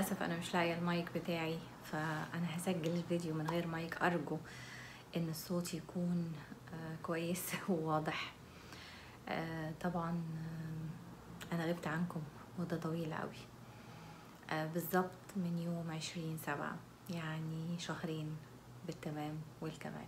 للأسف أنا مش لاقية المايك بتاعي فأنا هسجل الفيديو من غير مايك أرجو إن الصوت يكون آه، كويس وواضح آه، طبعا آه، أنا غبت عنكم مدة طويلة قوي آه، بالظبط من يوم عشرين سبعة يعني شهرين بالتمام والكمال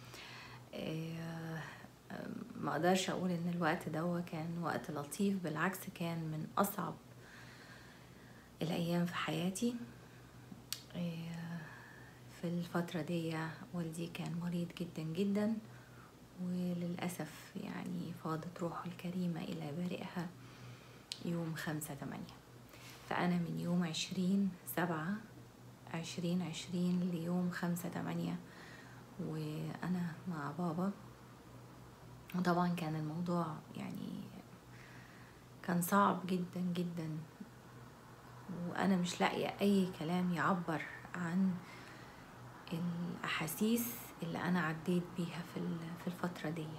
آه، آه، ما اقدرش اقول ان الوقت ده كان وقت لطيف بالعكس كان من اصعب الايام في حياتي آه، في الفترة دي والدي كان مريض جدا جدا وللأسف يعني فاضت روحه الكريمة إلى بارئها يوم خمسة تمانية فأنا من يوم عشرين سبعة عشرين عشرين ليوم خمسة تمانية وأنا مع بابا وطبعا كان الموضوع يعني كان صعب جدا جدا وانا مش لاقيه اي كلام يعبر عن الاحاسيس اللي انا عديت بيها في ال- في الفتره دي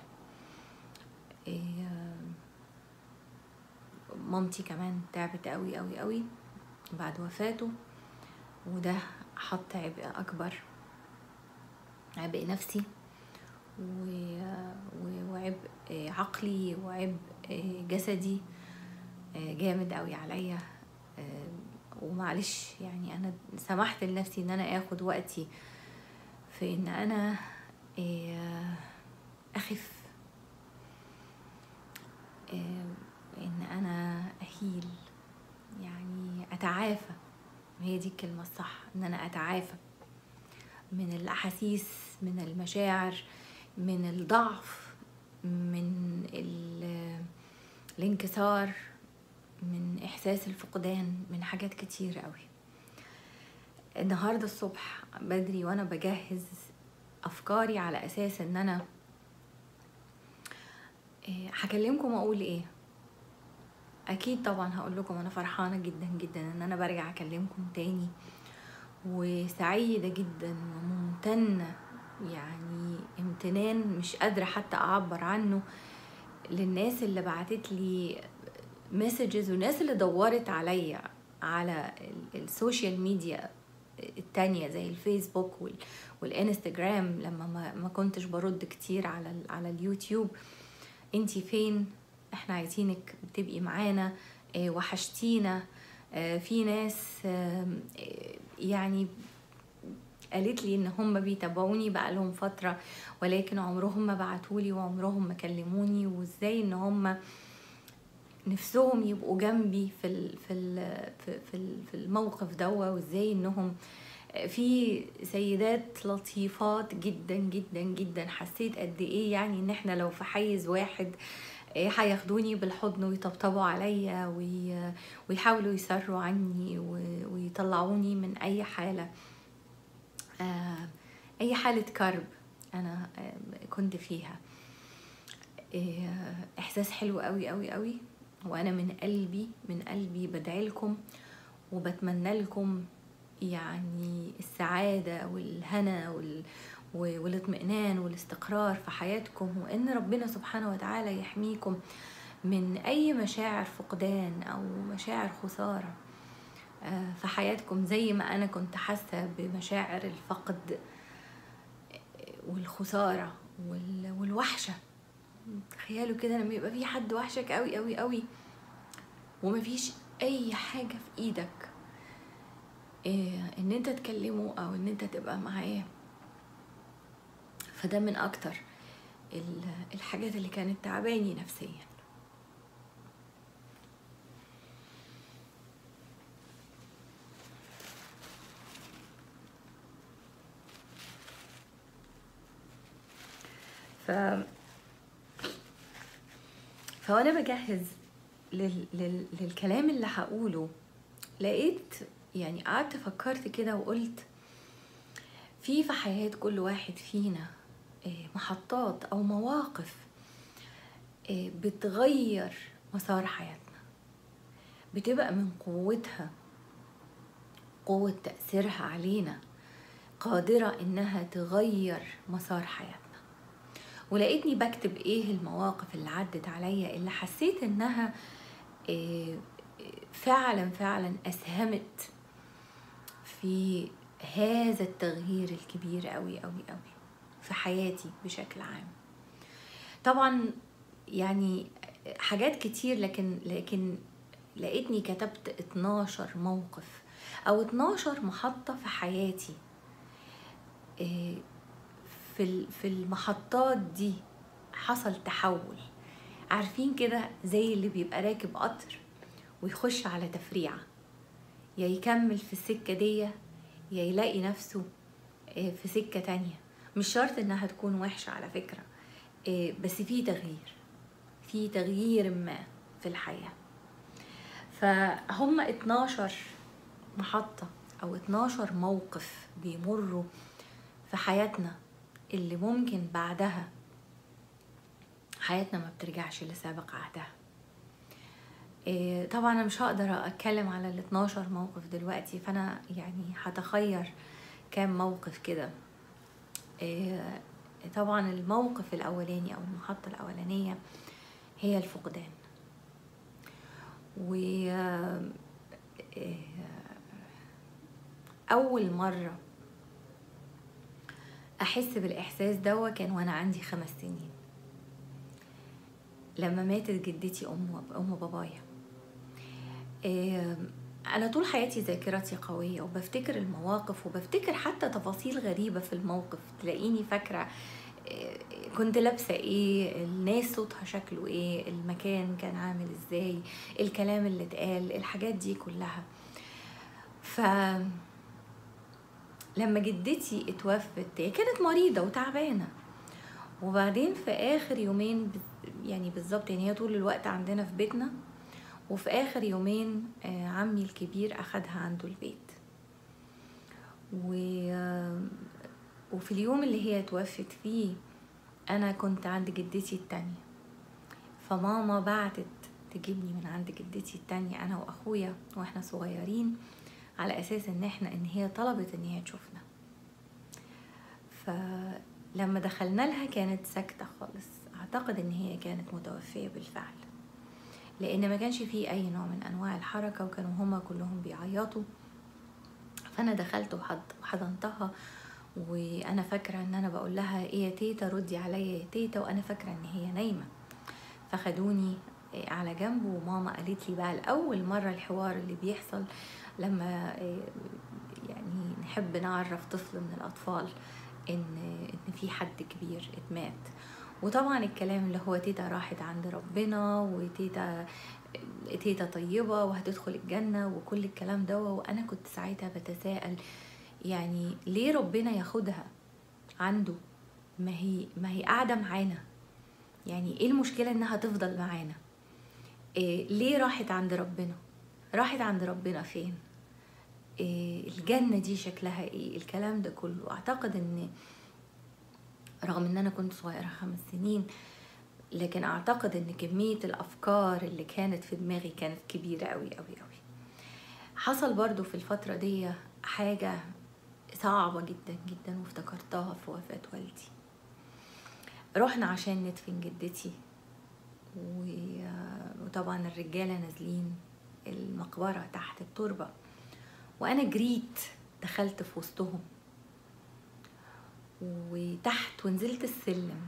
إيه، مامتي كمان تعبت قوي قوي قوي بعد وفاته وده حط عبء اكبر عبء نفسي و- و- وعبء عقلي وعبء جسدي جامد قوي عليا ومعلش يعني انا سمحت لنفسي ان انا اخد وقتي في ان انا اخف ان انا اهيل يعني اتعافى هي دي الكلمه الصح ان انا اتعافى من الاحاسيس من المشاعر من الضعف من ال- الانكسار من احساس الفقدان من حاجات كتير قوي النهارده الصبح بدري وانا بجهز افكاري على اساس ان انا إيه، هكلمكم واقول ايه اكيد طبعا هقول لكم انا فرحانه جدا جدا ان انا برجع اكلمكم تاني وسعيده جدا وممتنه يعني امتنان مش قادره حتى اعبر عنه للناس اللي بعتت لي مسجز والناس اللي دورت عليا على ال- السوشيال ميديا التانية زي الفيسبوك وال- والانستجرام لما ما, ما كنتش برد كتير على ال- على اليوتيوب انتي فين احنا عايزينك تبقي معانا اه، وحشتينا اه، في ناس آم، اه، يعني قالت لي ان هم بيتابعوني بقى لهم فتره ولكن عمرهم ما بعتولي وعمرهم ما كلموني وازاي ان هم نفسهم يبقوا جنبي في ال في ال في في ال- في الموقف ده وازاي انهم في سيدات لطيفات جدا جدا جدا حسيت قد ايه يعني ان احنا لو في حيز واحد إيه هياخدوني بالحضن ويطبطبوا عليا وي- ويحاولوا يسروا عني و- ويطلعوني من اي حاله آه، اي حاله كرب انا آه، كنت فيها إيه، احساس حلو قوي قوي قوي وانا من قلبي من قلبي بدعي لكم وبتمنى لكم يعني السعاده والهنا وال و- والاطمئنان والاستقرار في حياتكم وان ربنا سبحانه وتعالى يحميكم من اي مشاعر فقدان او مشاعر خساره آه، في حياتكم زي ما انا كنت حاسه بمشاعر الفقد والخساره وال- والوحشه تخيلوا كده لما يبقى في حد وحشك قوي قوي قوي ومفيش اي حاجه في ايدك إيه ان انت تكلمه او ان انت تبقى معاه فده من اكتر ال- الحاجات اللي كانت تعباني نفسيا ف فوانا بجهز لل... لل... للكلام اللي هقوله لقيت يعني قعدت فكرت كده وقلت في في حياة كل واحد فينا آه، محطات أو مواقف آه، بتغير مسار حياتنا بتبقى من قوتها قوة تأثيرها علينا قادرة إنها تغير مسار حياتنا ولقيتني بكتب ايه المواقف اللي عدت عليا اللي حسيت انها آه، فعلا فعلا اسهمت في هذا التغيير الكبير قوي قوي قوي في حياتي بشكل عام طبعا يعني حاجات كتير لكن لكن لقيتني كتبت 12 موقف او 12 محطة في حياتي إيه، في في المحطات دي حصل تحول عارفين كده زي اللي بيبقى راكب قطر ويخش على تفريعة يا يكمل في السكة دي يا يلاقي نفسه إيه، في سكة تانية مش شرط انها تكون وحشة على فكرة إيه، بس في تغيير في تغيير ما في الحياة فهم 12 محطة أو 12 موقف بيمروا في حياتنا اللي ممكن بعدها حياتنا ما بترجعش لسابق عهدها إيه، طبعا انا مش هقدر اتكلم على ال 12 موقف دلوقتي فانا يعني هتخير كام موقف كده إيه، طبعا الموقف الاولاني او المحطه الاولانيه هي الفقدان و إيه، اول مره احس بالاحساس دوا كان وانا عندي خمس سنين لما ماتت جدتي ام ام بابايا انا طول حياتي ذاكرتي قويه وبفتكر المواقف وبفتكر حتى تفاصيل غريبه في الموقف تلاقيني فاكره كنت لابسه ايه الناس صوتها شكله ايه المكان كان عامل ازاي الكلام اللي اتقال الحاجات دي كلها ف لما جدتي اتوفت هي كانت مريضه وتعبانه وبعدين في اخر يومين يعني بالظبط يعني هي طول الوقت عندنا في بيتنا وفي اخر يومين عمي الكبير اخدها عنده البيت و وفي اليوم اللي هي توفت فيه انا كنت عند جدتي التانية فماما بعتت تجيبني من عند جدتي التانية انا واخويا واحنا صغيرين على اساس ان احنا ان هي طلبت ان هي تشوفنا فلما دخلنا لها كانت ساكتة خالص اعتقد ان هي كانت متوفية بالفعل لان ما كانش فيه اي نوع من انواع الحركة وكانوا هما كلهم بيعيطوا فانا دخلت وحضنتها وانا فاكره ان انا بقول لها ايه يا تيتا ردي عليا يا تيتا وانا فاكره ان هي نايمه فخدوني على جنب وماما قالت لي بقى لاول مره الحوار اللي بيحصل لما يعني نحب نعرف طفل من الاطفال ان ان في حد كبير اتمات وطبعا الكلام اللي هو تيتا راحت عند ربنا وتيتا تيتا طيبه وهتدخل الجنه وكل الكلام ده وانا كنت ساعتها بتساءل يعني ليه ربنا ياخدها عنده ما هي ما هي قاعده معانا يعني ايه المشكله انها تفضل معانا إيه ليه راحت عند ربنا راحت عند ربنا فين إيه الجنه دي شكلها ايه الكلام ده كله اعتقد ان رغم ان انا كنت صغيره خمس سنين لكن اعتقد ان كميه الافكار اللي كانت في دماغي كانت كبيره قوي قوي قوي حصل برضو في الفتره دي حاجه صعبة جدا جدا وافتكرتها في وفاة والدي رحنا عشان ندفن جدتي وطبعا الرجالة نازلين المقبرة تحت التربة وأنا جريت دخلت في وسطهم وتحت ونزلت السلم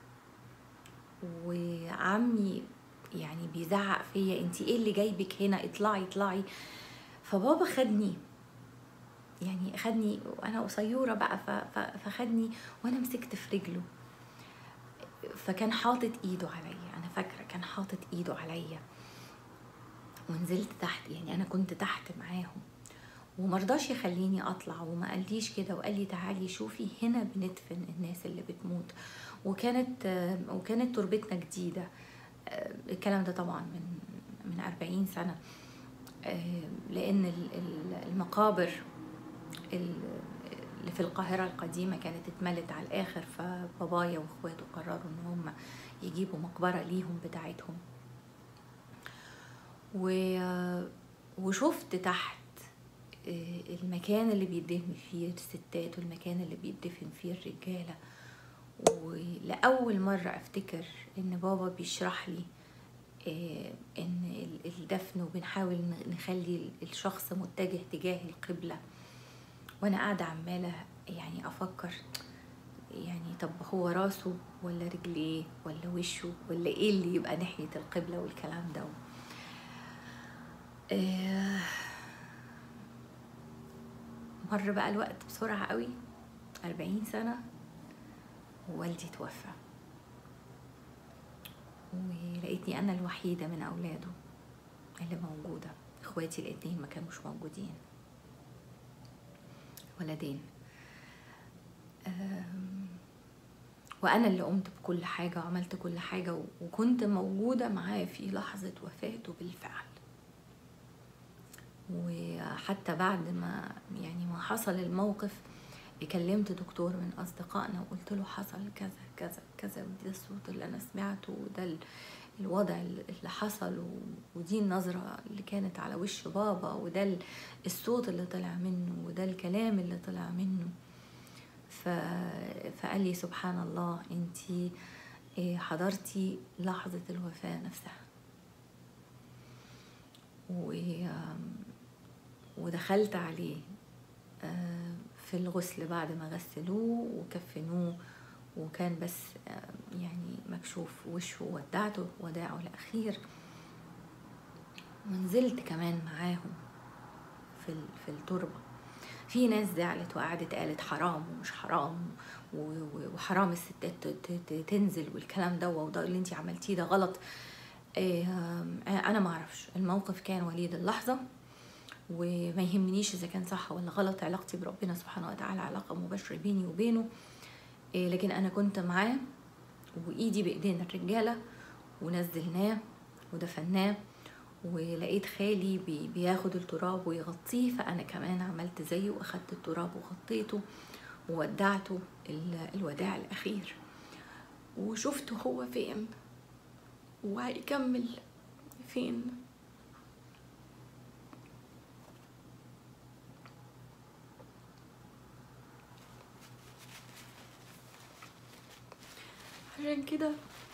وعمي يعني بيزعق فيا انتي ايه اللي جايبك هنا اطلعي اطلعي فبابا خدني يعني خدني وانا قصيره بقى فخدني وانا مسكت في رجله فكان حاطط ايده عليا انا فاكره كان حاطط ايده عليا ونزلت تحت يعني انا كنت تحت معاهم ومرضاش يخليني اطلع وما قاليش كده وقال لي تعالي شوفي هنا بندفن الناس اللي بتموت وكانت وكانت تربتنا جديده الكلام ده طبعا من من 40 سنه لان المقابر اللي في القاهرة القديمة كانت اتملت على الآخر فبابايا واخواته قرروا ان هم يجيبوا مقبرة ليهم بتاعتهم و... وشفت تحت المكان اللي بيدفن فيه الستات والمكان اللي بيدفن فيه الرجالة ولأول مرة أفتكر إن بابا بيشرح لي إن الدفن وبنحاول نخلي الشخص متجه تجاه القبلة وانا قاعده عماله يعني افكر يعني طب هو راسه ولا رجليه ولا وشه ولا ايه اللي يبقى ناحيه القبله والكلام ده آه، مر بقى الوقت بسرعه قوي أربعين سنه ووالدي توفى ولقيتني انا الوحيده من اولاده اللي موجوده اخواتي الاتنين ما كانوش موجودين ولدين أم، وانا اللي قمت بكل حاجه وعملت كل حاجه و- وكنت موجوده معاه في لحظه وفاته بالفعل وحتى بعد ما يعني ما حصل الموقف كلمت دكتور من اصدقائنا وقلت له حصل كذا كذا كذا وده الصوت اللي انا سمعته وده ال- الوضع اللي حصل و- ودي النظرة اللي كانت على وش بابا وده ال- الصوت اللي طلع منه وده الكلام اللي طلع منه ف... فقال لي سبحان الله انتي إيه، حضرتي لحظة الوفاة نفسها و... ودخلت عليه آه، في الغسل بعد ما غسلوه وكفنوه وكان بس آه، يعني مكشوف وشه ودعته وداعه الأخير ونزلت كمان معاهم في ال- في التربة في ناس زعلت وقعدت قالت حرام ومش حرام و- و- وحرام الستات ت- ت- ت- تنزل والكلام ده وده اللي انت عملتيه ده غلط إيه، آم، انا ما اعرفش الموقف كان وليد اللحظه وما يهمنيش اذا كان صح ولا غلط علاقتي بربنا سبحانه وتعالى علاقه مباشره بيني وبينه إيه، لكن انا كنت معاه وايدي بايدين الرجاله ونزلناه ودفناه ولقيت خالي بي- بياخد التراب ويغطيه فانا كمان عملت زيه واخدت التراب وغطيته وودعته ال- الوداع الاخير وشفته هو فين وهيكمل فين عشان كده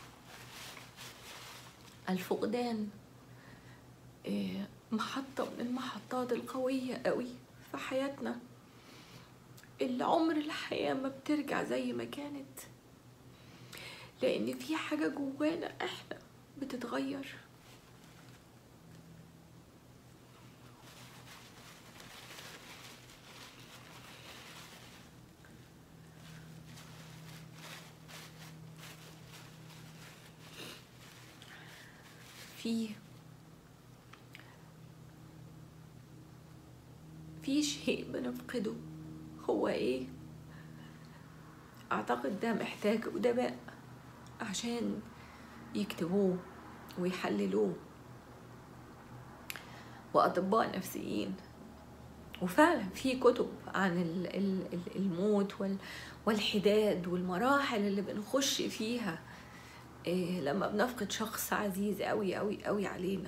الفقدان إيه، محطة من المحطات القوية قوي في حياتنا اللي عمر الحياة ما بترجع زي ما كانت لأن في حاجة جوانا احنا بتتغير في في شيء بنفقده هو ايه اعتقد ده محتاج ادباء عشان يكتبوه ويحللوه واطباء نفسيين وفعلا في كتب عن ال- ال- ال- الموت وال- والحداد والمراحل اللي بنخش فيها إيه لما بنفقد شخص عزيز قوي قوي قوي علينا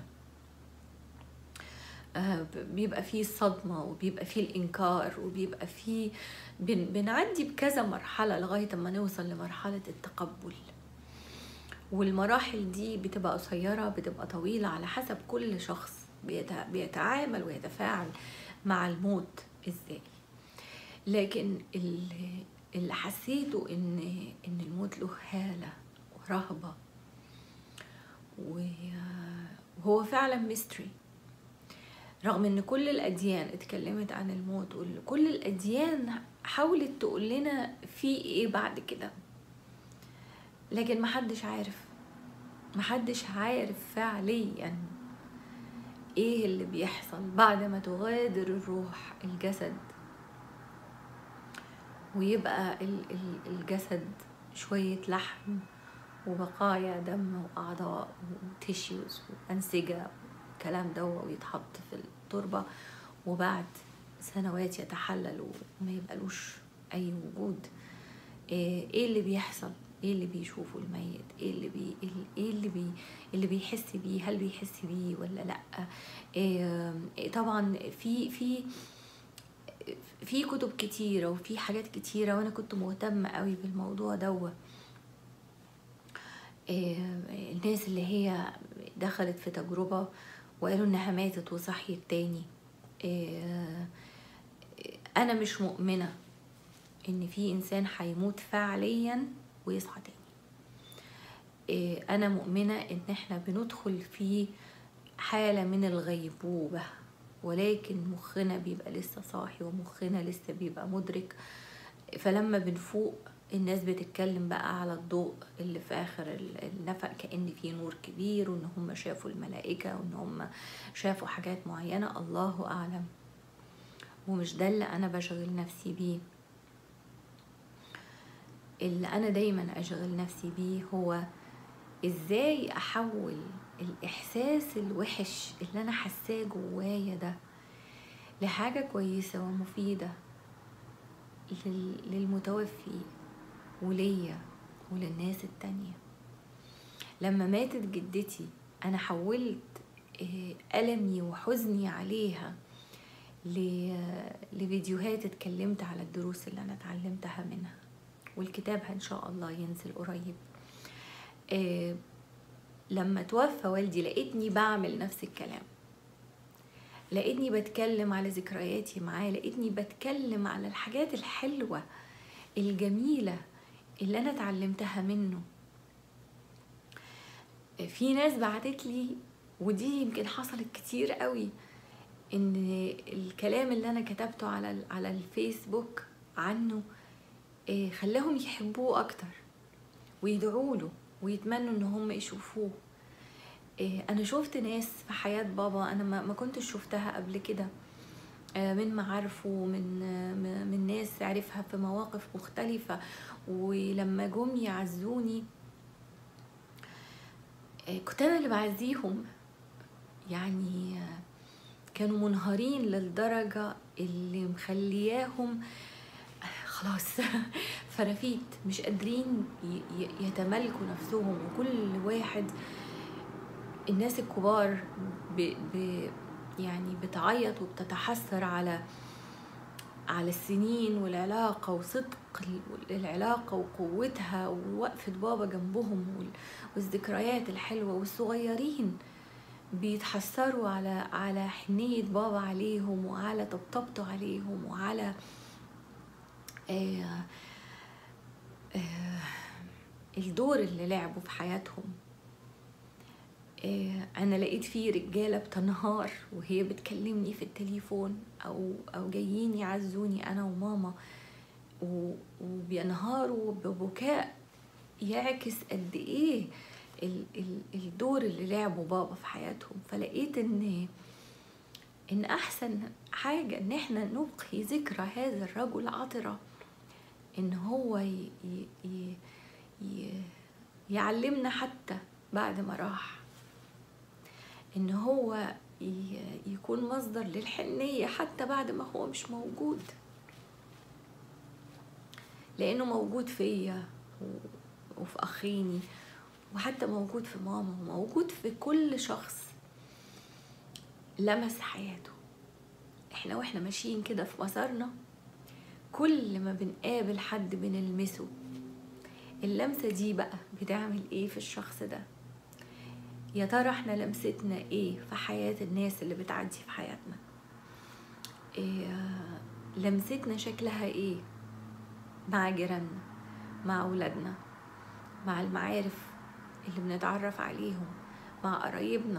آه، ب- بيبقى فيه الصدمة وبيبقى فيه الإنكار وبيبقى فيه بن بنعدي بكذا مرحلة لغاية ما نوصل لمرحلة التقبل والمراحل دي بتبقى قصيرة بتبقى طويلة على حسب كل شخص بيتع- بيتعامل ويتفاعل مع الموت ازاي لكن اللي, اللي حسيته ان ان الموت له هالة ورهبة و- وهو فعلا ميستري رغم ان كل الاديان اتكلمت عن الموت وكل الاديان حاولت تقول لنا في ايه بعد كده لكن محدش عارف محدش عارف فعليا ايه اللي بيحصل بعد ما تغادر الروح الجسد ويبقى ال- ال- الجسد شوية لحم وبقايا دم وأعضاء وتيشيوز وأنسجة والكلام ده ويتحط في التربة وبعد سنوات يتحلل وما يبقالوش أي وجود ايه إيه اللي بيحصل ايه اللي بيشوفه الميت ايه اللي بي ايه اللي بي اللي بيحس بيه هل بيحس بيه ولا لا إيه إيه طبعا في في في كتب كتيرة وفي حاجات كتيرة وأنا كنت مهتمة قوي بالموضوع دوت إيه، الناس اللي هي دخلت في تجربة وقالوا إنها ماتت وصحيت تاني إيه، انا مش مؤمنه ان في انسان هيموت فعليا ويصحى تاني إيه، انا مؤمنه ان احنا بندخل في حاله من الغيبوبه ولكن مخنا بيبقى لسه صاحي ومخنا لسه بيبقى مدرك فلما بنفوق الناس بتتكلم بقى على الضوء اللي في اخر النفق كان في نور كبير وان هم شافوا الملائكه وان هم شافوا حاجات معينه الله اعلم ومش ده اللي انا بشغل نفسي بيه اللي انا دايما اشغل نفسي بيه هو ازاي احول الاحساس الوحش اللي انا حاساه جوايا ده لحاجه كويسه ومفيده للمتوفي وليا وللناس التانية لما ماتت جدتي انا حولت آه، ألمي وحزني عليها لفيديوهات اتكلمت على الدروس اللي انا اتعلمتها منها والكتاب ان شاء الله ينزل قريب آه، لما توفى والدي لقيتني بعمل نفس الكلام لقيتني بتكلم على ذكرياتي معاه لقيتني بتكلم على الحاجات الحلوة الجميلة اللي أنا اتعلمتها منه في ناس بعتت لي ودي يمكن حصلت كتير قوي ان الكلام اللي انا كتبته على على الفيسبوك عنه آه، خلاهم يحبوه اكتر ويدعوا له ويتمنوا ان هم يشوفوه آه، انا شفت ناس في حياه بابا انا ما كنتش شفتها قبل كده آه، من معارفه من من ناس عرفها في مواقف مختلفه ولما جم يعزوني كنت انا اللي بعزيهم يعني كانوا منهارين للدرجة اللي مخلياهم خلاص فرافيت مش قادرين يتملكوا نفسهم وكل واحد الناس الكبار ب ب يعني بتعيط وبتتحسر على على السنين والعلاقة وصدق العلاقة وقوتها ووقفة بابا جنبهم والذكريات الحلوة والصغيرين بيتحسروا على على حنية بابا عليهم وعلى طبطبته عليهم وعلى آه آه الدور اللي لعبوا في حياتهم آه انا لقيت فيه رجاله بتنهار وهي بتكلمني في التليفون او او جايين يعزوني انا وماما وبينهاروا ببكاء يعكس قد ايه الدور اللي لعبه بابا في حياتهم فلقيت ان ان احسن حاجة ان احنا نبقي ذكرى هذا الرجل عطرة ان هو ي ي ي يعلمنا حتى بعد ما راح ان هو يكون مصدر للحنية حتى بعد ما هو مش موجود لانه موجود فيا وفي اخيني وحتى موجود في ماما وموجود في كل شخص لمس حياته احنا واحنا ماشيين كده في مسارنا كل ما بنقابل حد بنلمسه اللمسة دي بقى بتعمل ايه في الشخص ده يا ترى احنا لمستنا ايه في حياة الناس اللي بتعدي في حياتنا إيه لمستنا شكلها ايه مع جيراننا مع اولادنا مع المعارف اللي بنتعرف عليهم مع قرايبنا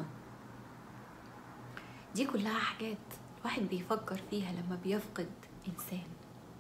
دي كلها حاجات الواحد بيفكر فيها لما بيفقد إنسان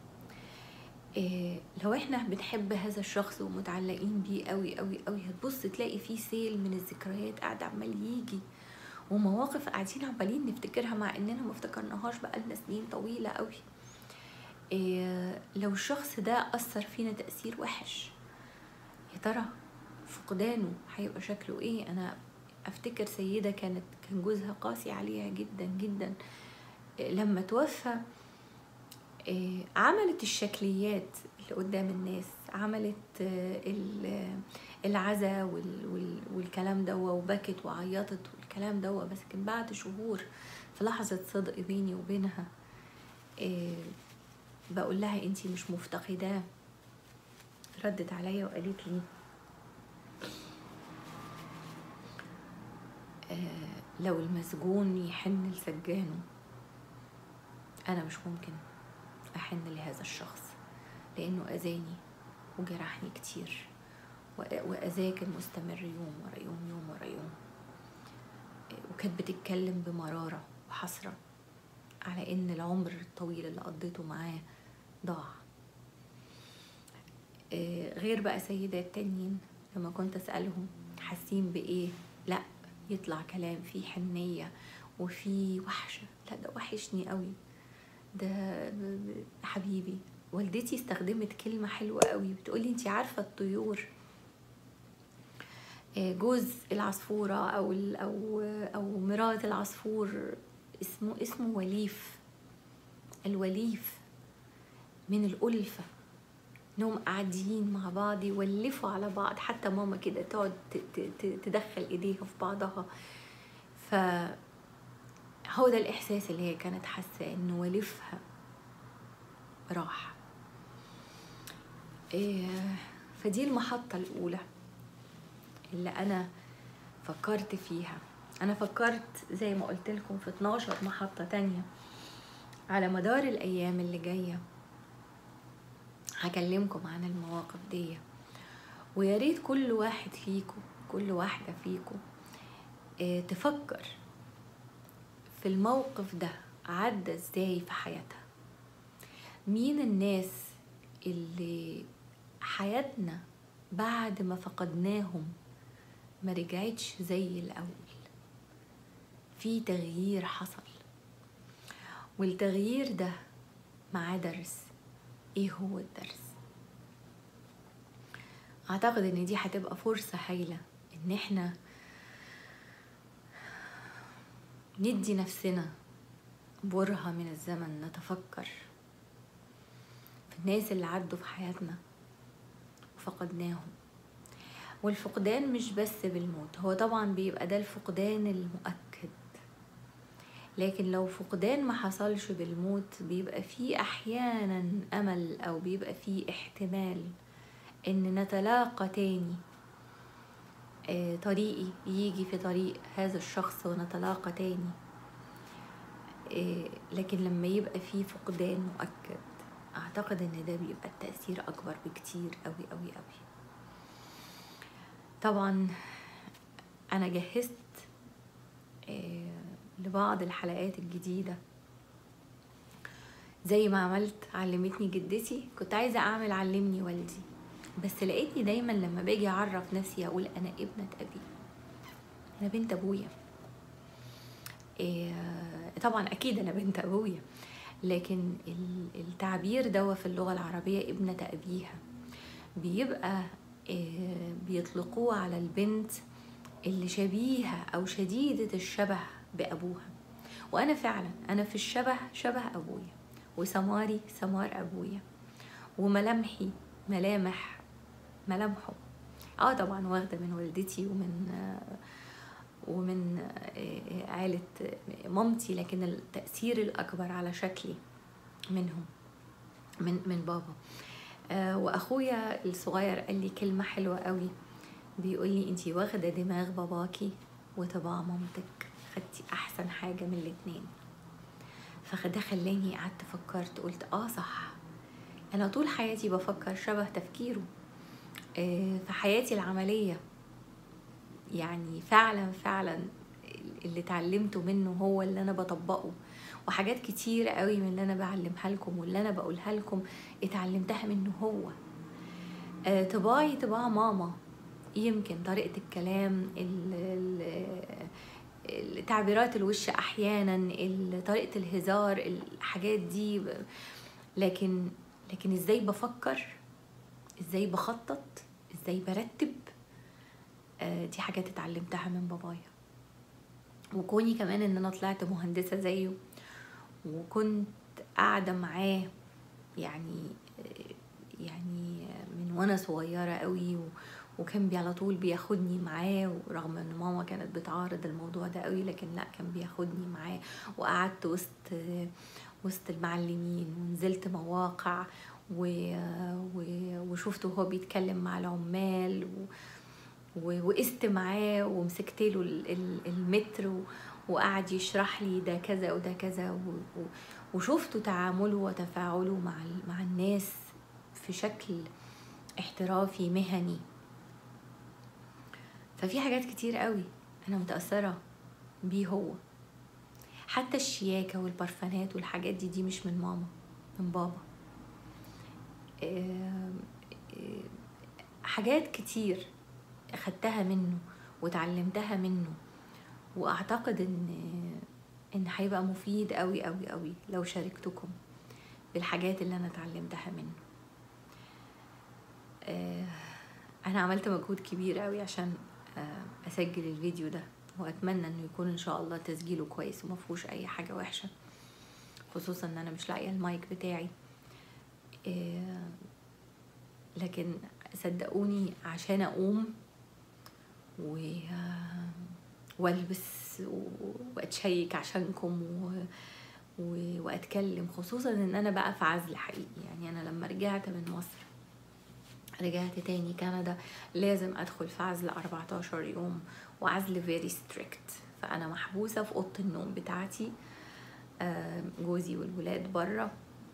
إيه لو احنا بنحب هذا الشخص ومتعلقين بيه قوي قوي قوي هتبص تلاقي فيه سيل من الذكريات قاعد عمال يجي ومواقف قاعدين عمالين نفتكرها مع اننا ما افتكرناهاش بقالنا سنين طويله قوي إيه لو الشخص ده اثر فينا تاثير وحش يا ترى فقدانه هيبقى شكله ايه انا افتكر سيدة كانت كان جوزها قاسي عليها جدا جدا لما توفى آه، عملت الشكليات اللي قدام الناس عملت آه، العزا والكلام ده وبكت وعيطت والكلام ده بس كان بعد شهور في لحظة صدق بيني وبينها آه، بقول لها انتي مش مفتقداه ردت عليا وقالت لي آه، لو المسجون يحن لسجانه انا مش ممكن أحن لهذا الشخص لأنه أذاني وجرحني كتير وأذاك المستمر يوم ورا يوم يوم ورا يوم وكانت بتتكلم بمرارة وحسرة على إن العمر الطويل اللي قضيته معاه ضاع آه، غير بقى سيدات تانيين لما كنت أسألهم حاسين بإيه لا يطلع كلام فيه حنية وفيه وحشة لا ده وحشني قوي ده حبيبي والدتي استخدمت كلمة حلوة قوي بتقولي انت عارفة الطيور آه، جوز العصفورة أو أو أو مرات العصفور اسمه اسمه وليف الوليف من الألفة انهم قاعدين مع بعض يولفوا على بعض حتى ماما كده تقعد تدخل ايديها في بعضها ف هو ده الاحساس اللي هي كانت حاسه انه ولفها راح إيه فدي المحطة الأولى اللي أنا فكرت فيها أنا فكرت زي ما قلت لكم في 12 محطة تانية على مدار الأيام اللي جاية هكلمكم عن المواقف دي ويا ريت كل واحد فيكم كل واحدة فيكم اه تفكر في الموقف ده عدى ازاي في حياتها مين الناس اللي حياتنا بعد ما فقدناهم ما رجعتش زي الأول في تغيير حصل والتغيير ده معاه درس ايه هو الدرس اعتقد ان دي هتبقى فرصة هايلة ان احنا ندي نفسنا برهة من الزمن نتفكر في الناس اللي عدوا في حياتنا وفقدناهم والفقدان مش بس بالموت هو طبعا بيبقى ده الفقدان المؤكد لكن لو فقدان ما حصلش بالموت بيبقى فيه احيانا امل او بيبقى فيه احتمال ان نتلاقى تاني آه، طريقي يجي في طريق هذا الشخص ونتلاقى تاني آه، لكن لما يبقى فيه فقدان مؤكد اعتقد ان ده بيبقى التأثير اكبر بكتير قوي قوي قوي طبعا انا جهزت آه، لبعض الحلقات الجديدة زي ما عملت علمتني جدتي كنت عايزة اعمل علمني والدي بس لقيتني دايما لما باجي اعرف نفسي اقول انا ابنة ابي انا بنت ابويا إيه طبعا اكيد انا بنت ابويا لكن التعبير دوا في اللغة العربية ابنة ابيها بيبقى إيه بيطلقوه على البنت اللي شبيهة او شديدة الشبه بأبوها وأنا فعلا أنا في الشبه شبه أبويا وسماري سمار أبويا وملامحي ملامح ملامحه اه طبعا واخدة من والدتي ومن ومن عائلة مامتي لكن التأثير الأكبر على شكلي منهم من من بابا آه واخويا الصغير قال لي كلمه حلوه قوي بيقول لي انتي واخده دماغ باباكي وطباع مامتك خدتي احسن حاجه من الاتنين فده خلاني قعدت فكرت قلت اه صح انا طول حياتي بفكر شبه تفكيره آه، في حياتي العمليه يعني فعلا فعلا اللي اتعلمته منه هو اللي انا بطبقه وحاجات كتيرة قوي من اللي انا بعلمها لكم واللي انا بقولها لكم اتعلمتها منه هو آه، طباعي طباع ماما يمكن طريقة الكلام تعبيرات الوش احيانا طريقه الهزار الحاجات دي لكن لكن ازاي بفكر ازاي بخطط ازاي برتب آه، دي حاجات اتعلمتها من بابايا وكوني كمان ان انا طلعت مهندسه زيه وكنت قاعده معاه يعني آه، يعني من وانا صغيره قوي وكان بي على طول بياخدني معاه ورغم ان ماما كانت بتعارض الموضوع ده قوي لكن لا كان بياخدني معاه وقعدت وسط وسط المعلمين ونزلت مواقع و... و... وشفته وهو بيتكلم مع العمال و... وقست معاه ومسكت له المتر و... وقعد يشرح لي ده كذا وده كذا و... وشفتوا تعامله وتفاعله مع ال- مع الناس في شكل احترافي مهني ففي حاجات كتير قوي انا متاثره بيه هو حتى الشياكه والبرفانات والحاجات دي دي مش من ماما من بابا آم، آم، حاجات كتير اخدتها منه وتعلمتها منه واعتقد ان ان هيبقى مفيد قوي قوي قوي لو شاركتكم بالحاجات اللي انا اتعلمتها منه آه، انا عملت مجهود كبير قوي عشان آه، اسجل الفيديو ده واتمنى انه يكون ان شاء الله تسجيله كويس وما فيهوش اي حاجه وحشه خصوصا ان انا مش لاقيه المايك بتاعي آه، لكن صدقوني عشان اقوم و والبس و- واتشيك عشانكم و... و... واتكلم خصوصا ان انا بقى في عزل حقيقي يعني انا لما رجعت من مصر رجعت تاني كندا لازم ادخل في عزل 14 يوم وعزل فيري ستريكت فانا محبوسه في اوضه النوم بتاعتي آه، جوزي والولاد بره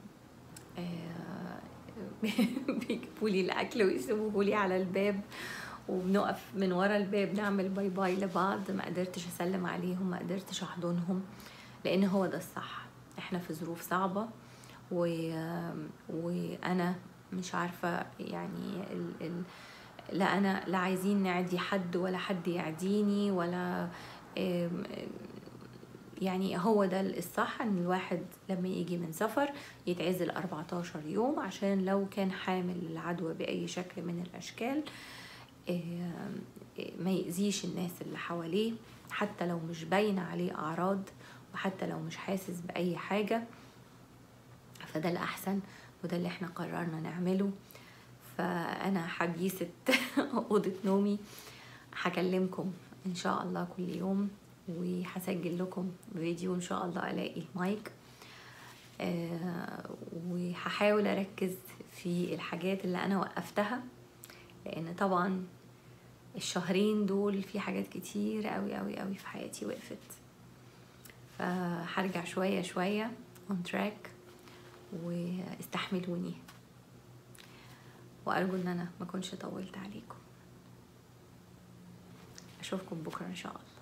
بيجيبوا لي الاكل ويسيبوه لي على الباب وبنقف من ورا الباب نعمل باي باي لبعض ما قدرتش اسلم عليهم ما قدرتش احضنهم لان هو ده الصح احنا في ظروف صعبه و... وانا مش عارفه يعني ال... ال... لا انا لا عايزين نعدي حد ولا حد يعديني ولا آم، يعني هو ده الصح ان الواحد لما يجي من سفر يتعزل 14 يوم عشان لو كان حامل العدوى بأي شكل من الأشكال آه، ما يأذيش الناس اللي حواليه حتى لو مش باينة عليه أعراض وحتى لو مش حاسس بأي حاجة فده الأحسن وده اللي احنا قررنا نعمله فأنا حبيسة أوضة نومي هكلمكم إن شاء الله كل يوم وهسجل لكم فيديو إن شاء الله ألاقي مايك آه، وهحاول أركز في الحاجات اللي أنا وقفتها لأن طبعا الشهرين دول في حاجات كتير قوي قوي قوي في حياتي وقفت فهرجع شوية شوية on track واستحملوني وأرجو إن أنا ما كنتش طولت عليكم أشوفكم بكرة إن شاء الله